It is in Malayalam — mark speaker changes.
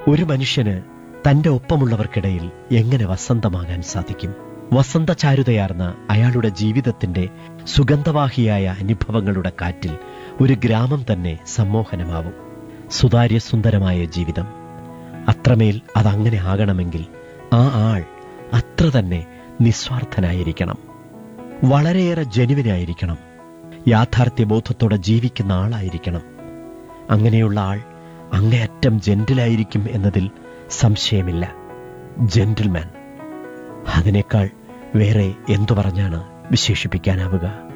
Speaker 1: ഒരു മനുഷ്യന് തന്റെ ഒപ്പമുള്ളവർക്കിടയിൽ എങ്ങനെ വസന്തമാകാൻ സാധിക്കും വസന്തചാരുതയാർന്ന അയാളുടെ ജീവിതത്തിന്റെ സുഗന്ധവാഹിയായ അനുഭവങ്ങളുടെ കാറ്റിൽ ഒരു ഗ്രാമം തന്നെ സമ്മോഹനമാവും സുതാര്യ സുന്ദരമായ ജീവിതം അത്രമേൽ അതങ്ങനെ ആകണമെങ്കിൽ ആ ആൾ അത്ര തന്നെ നിസ്വാർത്ഥനായിരിക്കണം വളരെയേറെ ജനുവിനായിരിക്കണം യാഥാർത്ഥ്യബോധത്തോടെ ജീവിക്കുന്ന ആളായിരിക്കണം അങ്ങനെയുള്ള ആൾ അങ്ങേയറ്റം ജെന്റിലായിരിക്കും എന്നതിൽ സംശയമില്ല ജെന്റിൽമാൻ അതിനേക്കാൾ വേറെ എന്തു പറഞ്ഞാണ് വിശേഷിപ്പിക്കാനാവുക